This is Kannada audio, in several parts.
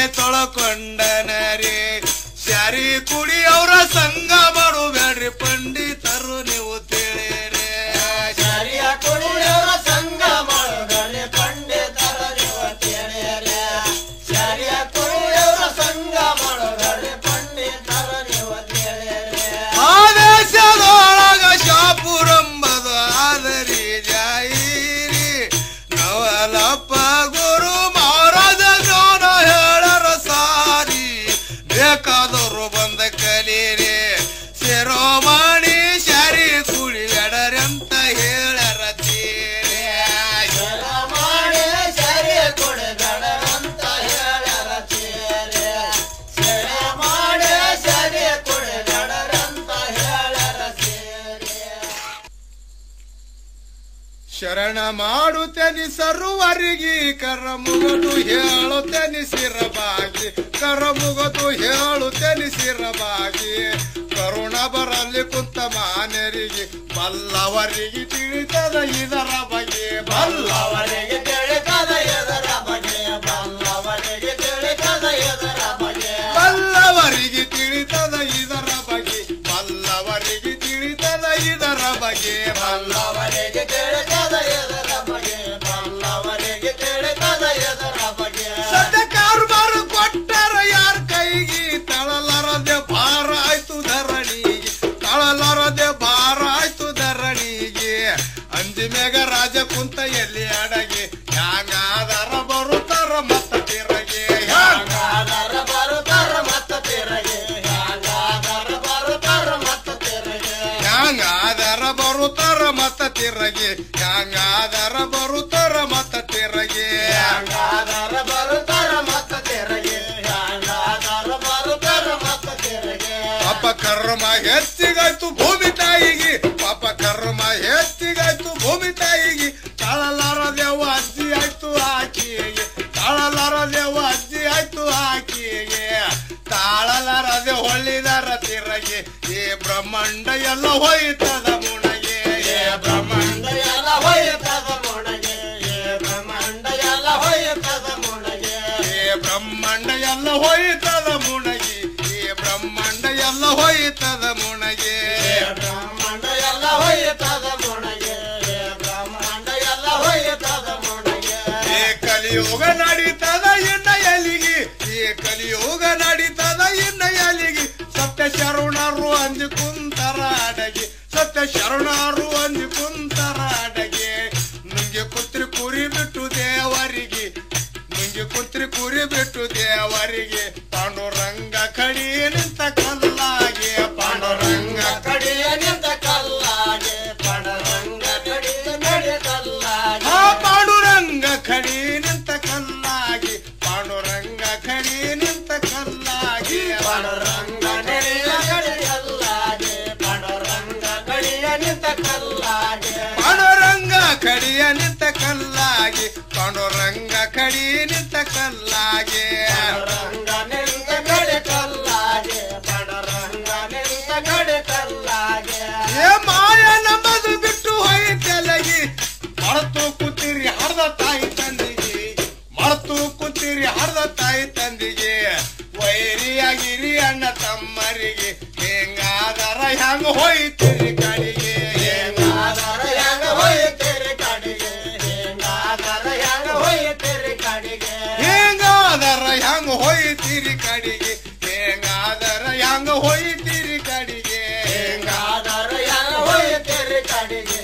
ತೊಳಕೊಂಡನರಿ ಶಾರಿ ಕುಡಿ ಅವರ ಸಂಘ ಮಾಡಬೇಡ್ರಿ ಪಂಡಿತರು ನೀವು ತಿಳಿರಿ ಶಾರಿಯ ಕುಡಿಯವರ ಸಂಘ ಮಾಡಬೇಡ್ರಿ ಪಂಡಿತರ ನೀವು ತಿಳಿರಿ ಶಾರಿಯ ಕುಡಿಯವರ ಸಂಘ ಮಾಡಬೇಡ್ರಿ ಪಂಡಿತರ ನೀವು ತಿಳಿರಿ ಆದೇಶದೊಳಗ ಶಾಪುರಂಬದ ಆದರಿ ಜಾಯಿರಿ ನವಲಪ್ಪ ಗುರು ಮಹಾರಾಜ ಜ್ಞಾನ ಹೇಳರ ಸಾರಿ ಬೇಕಾದವರು ಬಂದ ಕಲೀರಿ ಶಿರೋಮಣಿ ಶಾರಿ ಕುಳಿಯಡರಂತ ಹೇಳರ ತೀರಿ ಮಾಡಿ ಶಾರಿಯ ಕುಡಿಬೇಡರಂತ ಹೇಳ್ಯಾರ ತೀರಿ ಸೆರೆ ಮಾಡಿ ಶಾರಿಯ ಕುಡಿಬೇಡರಂತ ಹೇಳ್ಯಾರ ತೀರಿ ಶರಣ ಮಾಡುತ್ತೇನೆ ಸರ್ವರಿಗೆ ಕರ ಮುಗದು ಹೇಳುತ್ತೇನೆ ಸಿರಬಾಗಿ ಕರ ಮುಗದು ಹೇಳುತ್ತೇನೆ ಸಿರಬಾಗಿ ಕರುಣ ಬರಲಿ ಕುಂತ ಮಾನರಿಗೆ ಬಲ್ಲವರಿಗೆ ತಿಳಿತದ ಇದರ ಬಗ್ಗೆ ಬಲ್ಲವರಿಗೆ ತಿಳಿತದ ಎದರ ಬಗ್ಗೆ ಬಲ್ಲವರಿಗೆ ತಿಳಿತದ ಎದರ ಬಗ್ಗೆ ಬಲ್ಲವರಿಗೆ ತಿಳಿತದ ಇದರ ಬಗ್ಗೆ ಬಲ್ಲವರಿಗೆ ತಿಳಿತದ ಇದರ ಬಗ್ಗೆ ಬಲ್ಲವರಿಗೆ ತಿಳಿತದ ಎದರ ಬಗ್ಗೆ ಬಲ್ಲವರಿಗೆ ತಿಳಿತದ ಎದರ ಬಗ್ಗೆ ಸದ್ಯ ಕಾರುಬಾರು ಕೊಟ್ಟರ ಯಾರ ಕೈಗೆ ತಳಲಾರದೆ ಭಾರ ಆಯ್ತು ಧರಣಿಗೆ ತಳಲಾರದೆ ಭಾರ ಆಯ್ತು ಧರಣಿಗೆ ಅಂಜಿ ಮೇಗ ರಾಜ ಕುಂತ ಎಲ್ಲಿ ಅಡಗಿ ಹ್ಯಾಂಗಾದರ ಬರುತ್ತಾರ ಮತ್ತ ತಿರಗೆ ಹ್ಯಾಂಗಾದರ ಬರುತ್ತಾರ ಮತ್ತ ತಿರಗೆ ಹ್ಯಾಂಗಾದರ ಬರುತ್ತಾರ ಮತ್ತ ತಿರಗೆ ಹ್ಯಾಂಗಾದರ ಬರುತ್ತಾರ ಮತ್ತ ತಿರಗೆ ಹ್ಯಾಂಗಾದರ ಬರುತ್ತಾರ ಮತ್ತ ತಿರಗೆ ಹ್ಯಾಂಗಾದರ ಬರುತ್ತಾರ ಮತ್ತ ತಿರಗೆ ಹ್ಯಾಂಗಾದರ ಬರುತ್ತಾರ ಮತ್ತ ತಿರಗೆ ಪಾಪ ಕರ್ಮ ಹೆಚ್ಚಿಗಾಯ್ತು ಭೂಮಿ ತಾಯಿಗೆ ಪಾಪ ಕರ್ಮ ಹೆಚ್ಚಿಗಾಯ್ತು ಭೂಮಿ ತಾಯಿಗೆ ತಾಳಲಾರದೇವ ಅಜ್ಜಿ ಆಯ್ತು ಆಕಿಗೆ ತಾಳಲಾರದೇವ ಅಜ್ಜಿ ಆಯ್ತು ಆಕಿಗೆ ತಾಳಲಾರದೆ ಹೊಳ್ಳಿದಾರ ತಿರಗೆ ಈ ಬ್ರಹ್ಮಾಂಡ ಎಲ್ಲ ಹೋಯ್ತದ ಮುಣಗೆ ಏ ಬ್ರಹ್ಮಾಂಡ ಎಲ್ಲ ಹೋಯ್ತದ ಮುಣಗೆ ಏ ಬ್ರಹ್ಮಾಂಡ ಎಲ್ಲ ಹೋಯ್ತದ ಮುಣಗೆ ಏ ಬ್ರಹ್ಮಾಂಡ ಎಲ್ಲ ಹೋಯ್ತದ ಮುಣಗಿ ಈ ಬ್ರಹ್ಮಾಂಡ ಎಲ್ಲ ಹೋಯ್ತದ ಮುಣಗೆ ಏ ಬ್ರಹ್ಮಾಂಡ ಎಲ್ಲ ಹೋಯ್ತದ ಮುಣಗೆ ಏ ಬ್ರಹ್ಮಾಂಡ ಎಲ್ಲ ಹೋಯ್ತದ ಮುಣಗೆ ಈ ಕಲಿಯುಗ ನಡೀತದ ಇನ್ನ ಎಲಿಗಿ ಈ ಕಲಿಯುಗ ನಡೀತದ ಇನ್ನ ಎಲಿಗಿ ಸತ್ಯ ಶರಣರು ಅಂಜಿ ಕುಂತರ ಅಡಗಿ ಸತ್ಯ ಶರಣರು ಅಂಜಿ ಕುಂತರ ಅಡಗಿ ನುಂಗಿ ಕುತ್ರಿ ಕುರಿ ಬಿಟ್ಟು ದೇವರಿಗೆ ನುಂಗಿ ಕುತ್ರಿ ಕುರಿ ಬಿಟ್ಟು ದೇವರಿಗೆ ಪಾಂಡುರಂಗ ಕಡಿ ನಿಂತ ಕಲ್ಲಾಗೆ ಪಾಂಡುರಂಗ ಕಡಿಯ ನಿಂತ ಕಲ್ಲಾಗೆ ಪಡರಂಗ ಕಡಿಯ ನಡೆ ಕಲ್ಲಾಗೆ ಆ ಪಾಂಡುರಂಗ ಖಡಿ ನಿಂತ ಕಲ್ಲಾಗಿ ಪಾಂಡುರಂಗ ಖಡಿ ನಿಂತ ಕಲ್ಲಾಗಿ ಪಡರಂಗ ನಡೆಯ ಕಡೆ ಕಲ್ಲಾಗೆ ಪಡರಂಗ ಕಡಿಯ ನಿಂತ ಕಲ್ಲಾಗೆ ಪಾಂಡುರಂಗ ಖಡಿಯ ನಿಂತ ಕಲ್ಲಾಗಿ ಪಾಂಡುರಂಗ ಖಡಿ ನಿಂತ ಕಲ್ಲಾಗಿ ಪಡರಂಗ ನಿಂತ ಕಡೆ ಕಲ್ಲಾಗೆ ಪಡರಂಗ ನಿಂತ ಕಡೆ ಕಲ್ಲಾಗೆ ಏ ಮಾಯ ನಂಬದು ಬಿಟ್ಟು ಹೋಯ್ತೆಲಗಿ ಮರೆತು ಕೂತಿರಿ ಹರ್ದ ತಾಯಿ ತಂದಿಗೆ ಮರೆತು ಕೂತಿರಿ ಹರ್ದ ತಾಯಿ ತಂದಿಗೆ ವೈರಿಯಾಗಿರಿ ಅಣ್ಣ ತಮ್ಮರಿಗೆ ಹೆಂಗಾದರ ಹೆಂಗ ಹೋಯ್ತಿರಿ ಕಡೆಗೆ ಹೆಂಗಾದರ ಹೆಂಗ ಹೋಯ್ತೀರಿ ಕಡೆಗೆ ಹೆಂಗಾದರ ಹೆಂಗ ಹೋಯ್ತೀರಿ ಕಡೆಗೆ ಹೆಂಗಾದರ ಹೆಂಗ ಹೋಯ್ತಿರಿ ಕಡೆಗೆ ಹೆಂಗಾದರ ಹೆಂಗ ಹೋಯ್ತಿರಿ ಕಡೆಗೆ ಹೆಂಗಾದರ ಹೆಂಗ ಹೋಯ್ತೀರಿ ಕಡೆಗೆ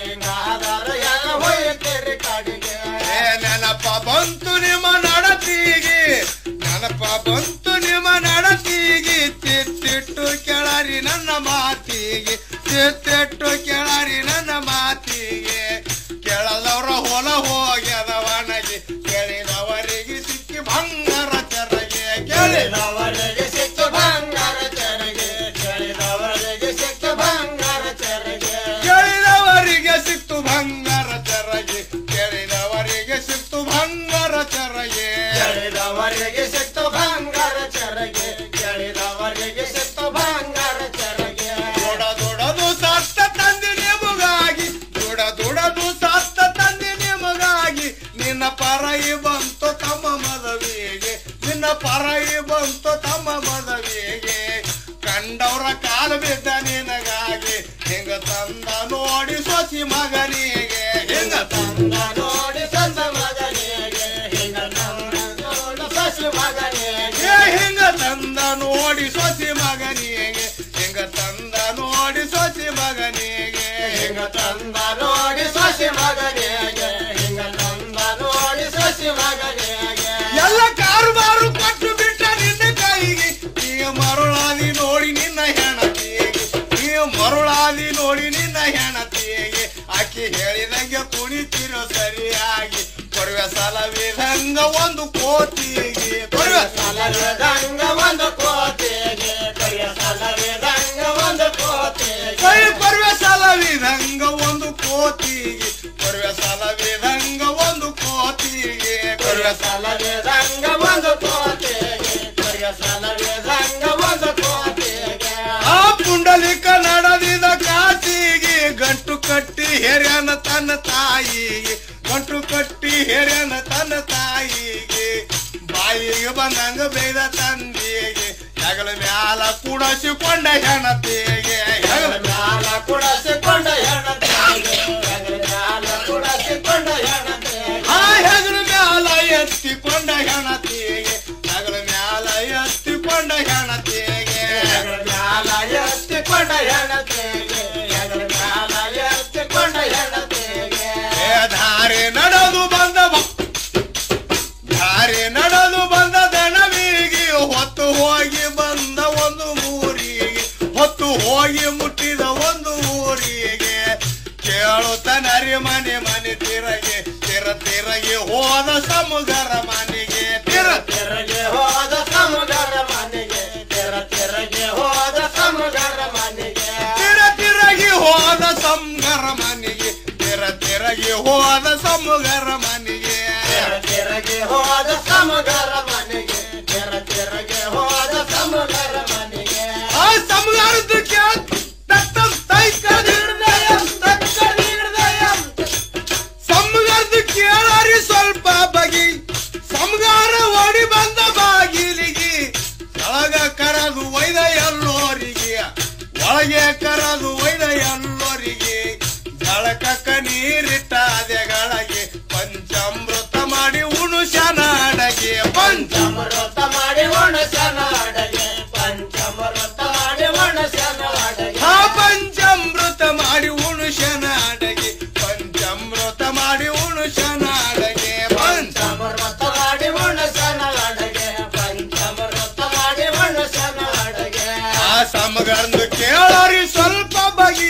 ಹೆಂಗಾದರ ಹೆಂಗ ಹೋಯ್ತೀರಿ ಕಡೆಗೆ ಏ ನೆನಪ ಬಂತು ನಿಮ್ಮ ನಡತಿಗೆ ನೆನಪ ಬಂತು ನಿಮ್ಮ ನಡತಿಗೆ ತಿತ್ತಿಟ್ಟು ಕೆಳರಿ ನನ್ನ ಮಾತಿಗೆ ತಿತ್ತಿಟ್ಟು ಕೆಳರಿ ನನ್ನ ಮಾತಿಗೆ ಕೆಳದವರ ಹೊಲ ಹೋಗ್ಯದವನಗೆ ಕೇಳಿದವರಿಗೆ ಸಿಕ್ಕಿ ಬಂಗಾರ ತೆರಗೆ ಕೇಳಿ ಕೇಳಿದವರಿಗೆ ಸಿಕ್ಕ ಬಂಗಾರ ತೆರಿಗೆ ಕೇಳಿದವರಿಗೆ ಸಿಕ್ಕ ಬಂಗಾರ ತೆರಿಗೆ ಕೇಳಿದವರಿಗೆ ಸಿಕ್ತು ಬಂಗಾರ ತೆರಗೆ ಕೇಳಿದವರಿಗೆ ಸಿಕ್ತು ಬಂಗಾರ ತೆರಗೆ ಕೇಳಿದವರಿಗೆ ಸಿಕ್ಕ ಬಂಗಾರ ತೆರಿಗೆ ಕೇಳಿದವರಿಗೆ ಸಿಕ್ಕ ಬಂಗಾರ ತೆರಿಗೆ ದೊಡ ದೊಡದು ಸತ್ತ ತಂದೆ ನಿಮಗಾಗಿ ದೊಡ ದೊಡದು ಸತ್ತ ತಂದೆ ನಿಮಗಾಗಿ ನಿನ್ನ ಪರೈ ಬಂತು ತಮ್ಮ ಮದುವೆಗೆ ನಿನ್ನ ನಿನ್ನ ಪರೈ ಬಂತು ತಮ್ಮ ಮದವಿಗೆ ಕಂಡವ್ರ ಕಾಲು ಬಿದ್ದ ನಿನಗಾಗಿ ಹಿಂಗ ತಂದ ನೋಡಿ ಸೊಸಿ ಮಗನಿಗೆ ಹಿಂಗ ತಂದ ನೋಡಿ ಸಂದ ಮಗನಿಗೆ ಹಿಂಗ ತಂದ ನೋಡಿ ಸಸಿ ಮಗನಿಗೆ ಏ ಹಿಂಗ ತಂದ ನೋಡಿ ಸೊಸಿ ಮಗನಿಗೆ ಹಿಂಗ ತಂದ ನೋಡಿ ಸೊಸಿ ಮಗನಿಗೆ ಹಿಂಗ ತಂದ ನೋಡಿ ಸಸಿ ಮಗನಿಗೆ ಹಿಂಗ ತಂದ ನೋಡಿ ಸಸಿ ಮಗನಿಗೆ ಎಲ್ಲ ಕಾರುಬಾರು ಕೊಟ್ಟು ಬಿಟ್ಟ ನಿನ್ನ ಕೈಗೆ ನೀ ಮರುಳಾದಿ ನೋಡಿ ನಿನ್ನ ಹೆಣತಿಗೆ ನೀ ಮರುಳಾದಿ ನೋಡಿ ನಿನ್ನ ಹೆಣತಿಗೆ ಆಕಿ ಹೇಳಿದಂಗೆ ಕುಣಿತಿರೋ ಸರಿಯಾಗಿ ಕೊಡುವೆ ಸಲವಿದಂಗ ಒಂದು ಕೋತಿಗೆ ಕೊಡುವೆ ಸಲವೇದಂಗ ಒಂದು ಕೋತೆಗೆ ಕರಿಯ ಸಲವೇದಂಗ ಒಂದು ಕೋತೆಗೆ ಕೈ ಕೊಡುವೆ ಸಲವಿದಂಗ ಒಂದು ಕೋತಿಗೆ ಕೊಡುವೆ ಸಲವಿದಂಗ ಒಂದು ಕೋತಿಗೆ ಕೊಡುವೆ ಸಲವೇದಂಗ ಒಂದು ಕೋತೆಗೆ ಕರಿಯ ಸಲವೇದಂಗ ಒಂದು ಕೋತೆಗೆ ಆ ಪುಂಡಲಿಕ ನಡೆದಿದ ಕಾಸಿಗೆ ಗಂಟು ಕಟ್ಟಿ ಹೆರ್ಯನ ತನ್ನ ತಾಯಿಗೆ ಗಂಟು ಕಟ್ಟಿ ಹೆರ್ಯನ ತನ್ನ ತಾಯಿಗೆ ಬಾಯಿಗೆ ಬಂದಂಗ ಬೇದ ತಂದೆಗೆ ಹೆಗಲ ಮ್ಯಾಲ ಕುಡಸಿಕೊಂಡ ಹೆಣತಿಗೆ ಹೆಗಲ ಮ್ಯಾಲ ಕುಡಸಿಕೊಂಡ ಹೆಣತಿಗೆ ಹೆಗಲ ಮ್ಯಾಲ ಕುಡಸಿಕೊಂಡ ಹೆಣತಿಗೆ ಆ ಹೆಗಲ ಮ್ಯಾಲ ಎತ್ತಿಕೊಂಡ ಹೆಣತಿಗೆ ಹೆಗಲ ಮ್ಯಾಲ ಎತ್ತಿಕೊಂಡ ಹೆಣತಿಗೆ ಹೆಗಲ ಮ್ಯಾಲ ಎತ್ತಿಕೊಂಡ ಹೆಣತಿಗೆ ಹೆಗಲ ಮ್ಯಾಲ ಎತ್ತಿಕೊಂಡ ಹೆಣತಿಗೆ ಏ ಧಾರೆ ನಡೆದು ಬಂದ ಬ- ಧಾರೆ ನಡೆದು ಬಂದ ದಣವಿಗೆ ಹೊತ್ತು ಹೋಗಿ ಬಂದ ಒಂದು ಊರಿಗೆ ಹೊತ್ತು ಹೋಗಿ ಮುಟ್ಟಿದ ಒಂದು ಊರಿಗೆ ಕೇಳುತ್ತನರಿ ಮನೆ ಮನೆ ತಿರಗೆ ತಿರ ತಿರಗಿ ಹೋದ ಸಮುಗರ ಮನೆಗೆ ತಿರ ತೆರಗೆ ಹೋದ ಸಮುದ್ರ ಮನೆಗೆ ತೆರ ತೆರಗೆ ಹೋದ ಸಮುದ್ರ ಮನೆಗೆ ತಿರ ತಿರಗಿ ಹೋದ ಸಮುಗರ ಮನೆಗೆ ತಿರ ತಿರಗಿ ಹೋದ ಸಮುಗರ ಮನೆಗೆ ತೆರ ತೆರಗೆ ಹೋದ ಸಮುದ್ರ ಮನೆಗೆ ತೆರ ತೆರಗೆ ಹೋದ ಸಮುದ್ರ ಮನೆಗೆ ಆ ಸಮುಗಾರದ್ದು ಕೇಳ ತತ್ತಂ ತೈ ಹೃದಯಂ ತಕ್ಕಡಿ ಹೃದಯಂ ಸಮುಗಾರದ್ದು ಕೇಳರಿ ಸ್ವಲ್ಪ ಬಗಿ ಸಮಗಾರ ಓಡಿ ಬಂದ ಬಾಗಿಲಿಗೆ ಒಳಗ ಕರದು ಒಯ್ದ ಎಲ್ಲೋರಿಗೆ ಒಳಗೆ ಕರದು ಒಯ್ದ ಎಲ್ಲೋರಿಗೆ ಜಳಕಕ್ಕ ನೀರಿಟ್ಟ ಅದೆಗಳಿಗೆ ಪಂಚಾಮೃತ ಮಾಡಿ ಉಣುಶನ ಅಡಗೆ ಪಂಚ ಪಂಚಮೃತ ಮಾಡಿ ಒಣಸನ ಅಡಗೆ ಪಂಚಮೃತ ಮಾಡಿ ಒಣಸನ ಅಡಗೆ ಆ ಪಂಚಾಮೃತ ಮಾಡಿ ಉಣುಶನ ಅಡಗೆ ಪಂಚಾಮೃತ ಮಾಡಿ ಉಣುಶನ ಅಡಗೆ ಪಂಚ ಪಂಚಮೃತ ಮಾಡಿ ಒಣಸನ ಅಡಗೆ ಪಂಚಮೃತ ಮಾಡಿ ಒಣಸನ ಅಡಗೆ ಆ ಸಮಗರಂದು ಕೇಳರಿ ಸ್ವಲ್ಪ ಬಗಿ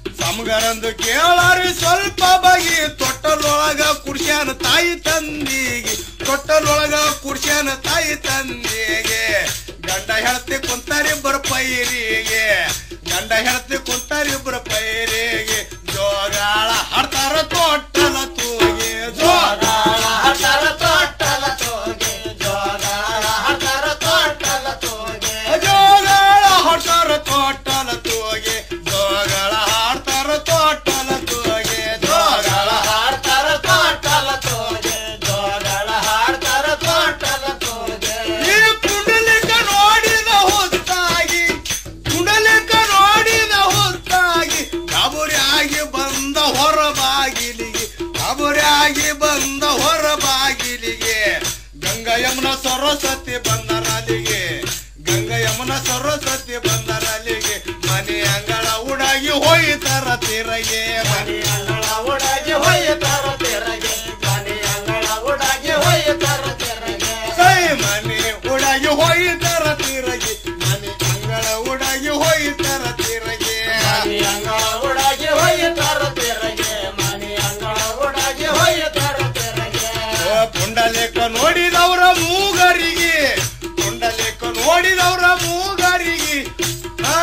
ಸಮಗರಂದು ಕೇಳರಿ ಸ್ವಲ್ಪ ಬಗಿ ತೊಟ್ಟಲೊಳಗ ಕುಡ್ಸ್ಯಾನ ತಾಯಿ ತಂದಿಗೆ ತೊಟ್ಟಲೊಳಗ ಕುಡ್ಸ್ಯಾನ ತಾಯಿ ತಂದಿಗೆ ಗಂಡ ಹೆಳ್ತಿ ಕುಂತಾರಿಬ್ಬರ ಪೈರಿಗೆ ಗಂಡ ಹೆಳ್ತಿ ಕುಂತಾರಿಬ್ಬರ ಪೈರಿಗೆ ಜೋಗಾಳ ಹಾಡ್ತಾರ ತೊಟ್ಟಲ ತೂಗಿ ಜೋಗ ಜೋಗಾಳ ಹಟರ ತೋಟಲ ತೋಗೆ ಜೋಗಾಳ ಹಟರ ತೋಟಲ ತೋಗೆ ಜೋಗಾಳ ಹಾಡ್ತಾರ ತೊಟ್ಟಲ ತೂಗಿ ಜೋಗಾಳ ಹಾಡ್ತಾರ ತೊಟ್ಟಲ ತೂಗಿ ಜೋಗಾಳ ಜೋಗಾಳ ಹಾಡ್ತಾರ ತೋಟಲ ತೋಗೆ ಜೋಗಾಳ ಹಾಡ್ತಾರ ತೋಟಲ ತೋಗೆ ಈ ಪುಂಡಲಿಕ ನೋಡಿದ ಹೊತ್ತಾಗಿ ಪುಂಡಲಿಕ ನೋಡಿದ ಹೊತ್ತಾಗಿ ಗಾಬರಿಯಾಗಿ ಬಂದ ಹೊರ ಬಾಗಿಲಿಗೆ ಗಾಬರಿಯಾಗಿ ಬಂದ ಹೊರ ಬಾಗಿಲಿಗೆ ಗಂಗಾ ಯಮುನ ಸರಸ್ವತಿ ಬಂದರಲ್ಲಿಗೆ ಗಂಗಾ ಯಮುನ ಸರಸ್ವತಿ ಬಂದರಲ್ಲಿಗೆ ಮನೆ ಅಂಗಳ ಉಡಾಗಿ ಹೋಯ್ತಾರ ತಿರಗೆ ಮನೆ ಮನೆ ಅಂಗಳ ಒಡಗೆ ಹೊಯ್ತಾರ ತೆರಗೆ ಮನೆ ಅಂಗಳ ಒಡಗೆ ಹೊಯ್ತಾರ ತೆರಗೆ ಕೈ ಮನೆ ಉಡಾಗಿ ಹೋಯ್ತಾರ ತಿರಗೆ ಮನೆ ಅಂಗಳ ಉಡಾಗಿ ಹೋಯ್ತಾರ ತಿರಗೆ ಮನೆ ಅಂಗಳ ಒಡಗೆ ಹೊಯ್ತಾರ ತೆರಗೆ ಮನೆ ಅಂಗಳ ಒಡಗೆ ಹೊಯ್ತಾರ ತೆರಗೆ ಓ ಪುಂಡಲೇಖ ನೋಡಿದವರ ಮೂಗರಿಗೆ ಪುಂಡಲೇಖ ನೋಡಿದವರ ಮೂಗರಿಗೆ ಆ,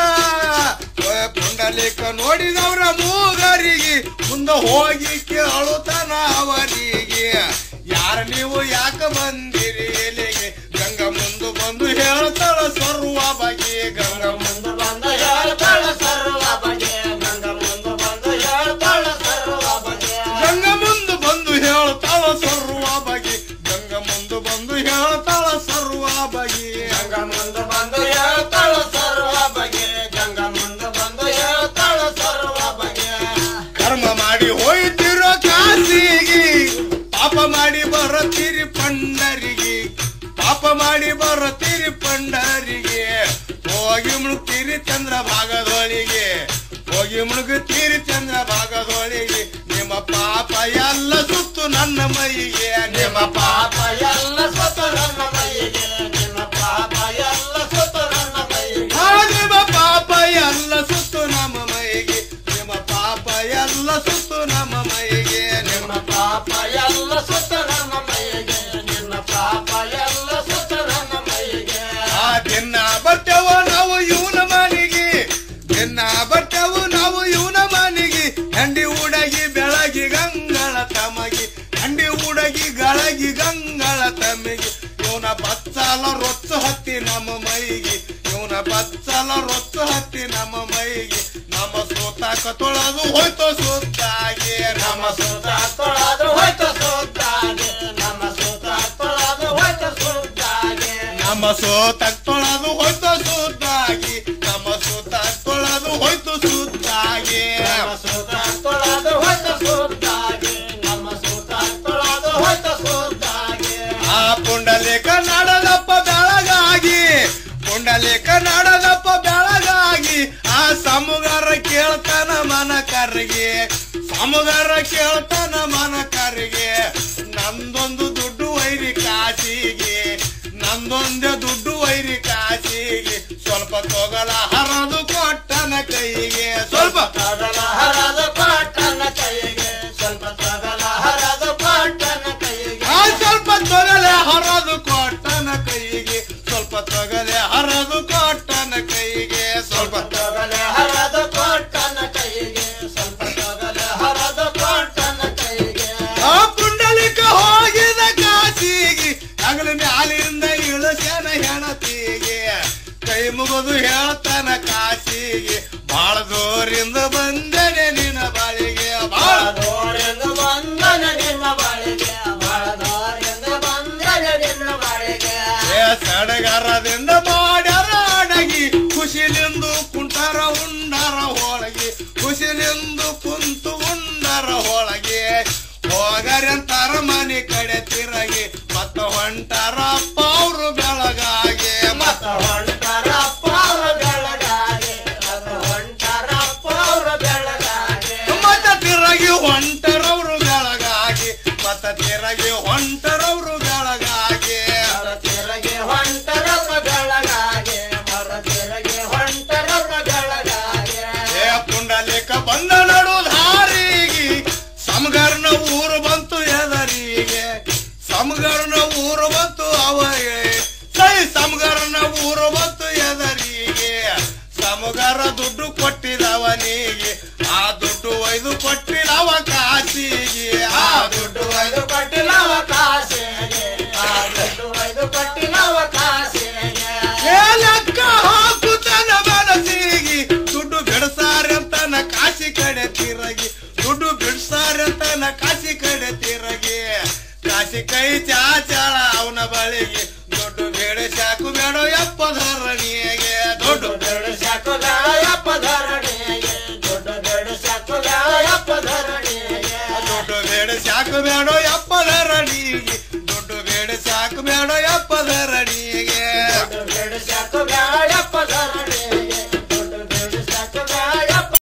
ಓ ಪುಂಡಲೇಖ ನೋಡಿದವರ ಮೂಗರಿಗೆ ಮುಂದೆ ಹೋಗಿ ಕೇಳುತ್ತಾನ ಅವರಿಗೆ ಯಾರ ನೀವು ಯಾಕ ಬಂದಿರಿ ಎಲೆಗೆ ಗಂಗಾ ಮುಂದೆ ಬಂದು ಹೇಳ್ತಾಳ ಸರ್ವ ಬಗೆ ಗಂಗಾ ಮುಂದೆ ಬಂದ ಹೇಳ್ತಾಳ ಸರ್ವ ಬಗೆ ಗಂಗ ಮುಂದೆ ಬಂದ ಹೇಳ್ತಾಳ ಸರ್ವ ಬಗೆ ಗಂಗ ಮುಂದೆ ಬಂದು ಹೇಳ್ತಾಳ ಸರ್ವ ಬಗೆ ಗಂಗ ಮುಂದೆ ಬಂದು ಹೇಳ್ತಾಳ ಸರ್ವ ಮಾಡಿ ಬರುತ್ತೀರಿ ಪಂಡರಿಗೆ ಹೋಗಿ ಮುಳುಗ್ತೀರಿ ಚಂದ್ರ ಭಾಗದೊಳಿಗೆ ಹೋಗಿ ಮುಳುಗುತ್ತೀರಿ ಚಂದ್ರ ಭಾಗದೊಳಿಗೆ ನಿಮ್ಮ ಪಾಪ ಎಲ್ಲ ಸುತ್ತು ನನ್ನ ಮೈಗೆ ನಿಮ್ಮ ಪಾಪ ಪಾಪ ಎಲ್ಲ ಸೊತ್ತು ನನ್ನ ಮೈಗೆ ನಿನ್ನ ಪಾಪ ಎಲ್ಲ ಸೊತ್ತು ನನ್ನ ಮೈಗೆ ಆ ನಿಮ್ಮ ಪಾಪ ಎಲ್ಲ ಸುತ್ತು ನಮ್ಮ ಮೈಗೆ ನಿಮ್ಮ ಪಾಪ ಎಲ್ಲ ಸುತ್ತು ನಮ್ಮ ಮೈಗೆ ನಿಮ್ಮ ನಿನ್ನ ಪಾಪ ಎಲ್ಲ ಸೊತ್ತು ನನ್ನ ಮೈಗೆ ನಿನ್ನ ಪಾಪ ಎಲ್ಲ ಸೊತ್ತು ನನ್ನ ಮೈಗೆ ಆ ದಿನ ಬರ್ತೇವ ನಾವು ಇವನ ಮನೆಗೆ ದಿನ ಬರ್ತೇವು ನಾವು ಇವನ ಮನೆಗೆ ಹೆಂಡಿ ಉಡಗಿ ಬೆಳಗಿ ಗಂಗಳ ತಮಗೆ ಹೆಂಡಿ ಉಡಗಿ ಗಳಗಿ ಗಂಗಳ ತಮಗೆ ಇವನ ಬಚ್ಚಲ ರೊಚ್ಚ ಹತ್ತಿ ನಮ್ಮ ಮೈಗೆ ಇವನ ಬಚ್ಚಲ ರೊಚ್ಚ ಹತ್ತಿ ನಮ್ಮ ಮೈಗೆ ನಮ್ಮ ಸೋತಾಕ ತೊಳೆದು ಹೋಯ್ತು ಸುತ್ತಾಗಿ ನಮ್ಮ ಸುತ್ತ ತೊಳೆದು ಹೋಯ್ತು ಸುತ್ತಾಗೆ ನಮ್ಮ ಸುತ್ತ ತೊಳೆದು ಹೋಯ್ತು ಸುತ್ತಾಗೆ ನಮ್ಮ ಸೋತಾಕ ತೊಳೆದು ಹೋಯ್ತು ಸುತ್ತಾಗಿ ನಮ್ಮ ಸೋತಾಕ ತೊಳೆದು ಹೋಯ್ತು ಸುತ್ತಾಗಿ ನಮ್ಮ ಸುತ್ತ ತೊಳೆದು ಹೋಯ್ತು ಸುತ್ತಾಗೆ ನಮ್ಮ ಸುತ್ತ ತೊಳೆದು ಹೋಯ್ತು ಸುತ್ತಾಗೆ ಆ ಪುಂಡಲೇಖ ನಾಡದಪ್ಪ ಬೆಳಗಾಗಿ ಪುಂಡಲೇಖ ನಾಡದಪ್ಪ ಬೆಳಗಾಗಿ ಆ ಸಮುಗಾರ ಕೇಳ್ತಾನ ಮನ ಕರ್ಗೆ ಸಮುಗಾರ ಕೇಳ್ತಾನ ಮನ ಕರ್ಗೆ ನಂದೊಂದು ದುಡ್ಡು ವೈರಿ ಕಾಸಿಗೆ ನಂದೊಂದೇ ದುಡ್ಡು ವೈರಿ ಕಾಸಿಗೆ ಸ್ವಲ್ಪ ತೊಗಲ ಹರದು ಕೊಟ್ಟನ ಕೈಗೆ ಸ್ವಲ್ಪ ತಗಲ ಹರದ ಪಾಟನ ಕೈಗೆ ಸ್ವಲ್ಪ ತಗಲ ಹರದ ಪಾಟನ ಕೈಗೆ ಆ ಸ್ವಲ್ಪ ತೊಗಲೆ ಹರದು ಕೊಟ್ಟನ ಕೈಗೆ ಸ್ವಲ್ಪ ತೊಗಲೆ ಹರದು ಕೊಟ್ಟನ ಕೈಗೆ ಸ್ವಲ್ಪ ತಗಲ ಹರದ ಪಾಟನ ಕೈಗೆ ಸ್ವಲ್ಪ ತಗಲ ಹರದ ಪಾಟನ ಕೈಗೆ ಆ ಪುಂಡಲಿಕ ಹೋಗಿದ ಕಾಸಿಗೆ ಹಗಲ ಮ್ಯಾಲಿಂದ ಇಳಿಸ್ಯಾನ ಹೆಣತಿಗೆ ಕೈ ಮುಗಿದು ಹೇಳ್ತಾನ ಕಾಸಿಗೆ ಬಾಳ ದೂರಿಂದ ಬಂದನೆ ನಿನ್ನ ಬಾಳಿಗೆ ಬಾಳ ಬಾಳದೋರೆಂದು ಬಂದನ ನಿನ್ನ ಬಾಳಿಗೆ ಬಾಳದೋರೆಂದು ಬಂದನ ನಿನ್ನ ಬಾಳಿಗೆ ಏ ಸಡಗರದಿಂದ ಮಾಡ್ಯಾರ ಅಡಗಿ ಖುಷಿಲಿಂದು ಕುಂಟಾರ ಉಂಡಾರ ಹೋಳಗಿ ಖುಷಿಲಿಂದು ಕುಂತು ಉಂಡಾರ ಹೋಳಗಿ ಹೋಗರಂತಾರ ಮನೆ ಕಡೆ ತಿರಗಿ ಮತ್ತ ಹೊಂಟಾರ ಅಪ್ಪ ಅವ್ರು ಬೆಳಗಾಗಿ ಮತ್ತ ಮತ್ತ ಹೊಂಟರ ಪಾವ ಬೆಳಗಾಗೆ ಮತ್ತ ಹೊಂಟರ ಪಾವ ಬೆಳಗಾಗೆ ಮತ್ತ ತಿರಗಿ ಹೊಂಟರವ್ರು ಬೆಳಗಾಗಿ ಮತ್ತ ತಿರಗಿ ಹೊಂಟರವ್ರು ಬೆಳಗಾಗಿ ಮರ ತಿರಗಿ ಹೊಂಟರವ್ರ ಬೆಳಗಾಗೆ ಮರ ತಿರಗಿ ಹೊಂಟರವ್ರ ಬೆಳಗಾಗೆ ಏ ಪುಂಡಲಿಕ ಬಂದ ನಡು ದಾರಿಗೆ ಸಮಗರ್ನ ಊರು ಬಂತು ಎದರಿಗೆ ಸಮಗರ್ನ ಊರು ಬಂತು ಅವಗೆ ಸೈ ಸಮಗರ್ನ ಊರು ಬಂತು ಎದರಿಗೆ ಸಮಗರ ದುಡ್ಡು ಕೊಟ್ಟಿದವನಿಗೆ ಆ ದುಡ್ಡು ಒಯ್ದು ಕೊಟ್ಟಿದವ ಕಾಸಿಗೆ ಆ ದುಡ್ಡು ದುಡ್ಡು ಒಯ್ದು ಕೊಟ್ಟಿಲ್ಲವ ಕಾಸೆಗೆ ಆ ದುಡ್ಡು ಒಯ್ದು ಕೊಟ್ಟಿಲ್ಲವ ಕಾಸೆಗೆ ಏ ಲೆಕ್ಕ ಹಾಕುತ್ತಾನ ಮನಸ್ಸಿಗೆ ದುಡ್ಡು ಬಿಡಸಾರಂತನ ಕಾಶಿ ಕಡೆ ತಿರಗಿ ದುಡ್ಡು ಬಿಡ್ಸಾರಂತನ ಕಾಶಿ ಕಡೆ ತಿರಗಿ ಕಾಶಿ ಕೈ ಚಾಚಾಳ ಅವನ ಬಳಿಗೆ ದುಡ್ಡು ಬೇಡ ಸಾಕು ಬೇಡ ಎಪ್ಪ ಧರಣಿಗೆ ದುಡ್ಡು ದೊಡ್ಡ ದೊಡ್ಡ ಸಾಕುಗಳ ಯಪ್ಪ ಧರಣಿಗೆ ದೊಡ್ಡ ದೊಡ್ಡ ಸಾಕುಗಳ ಯಪ್ಪ ಧರಣಿಗೆ ದುಡ್ಡು ಬೇಡ ಸಾಕು ಬೇಡ ಎಪ್ಪ ಧರಣಿಗೆ ದುಡ್ಡು ಬೇಡ ಸಾಕು ಬೇಡ ಎಪ್ಪ ಧರಣಿ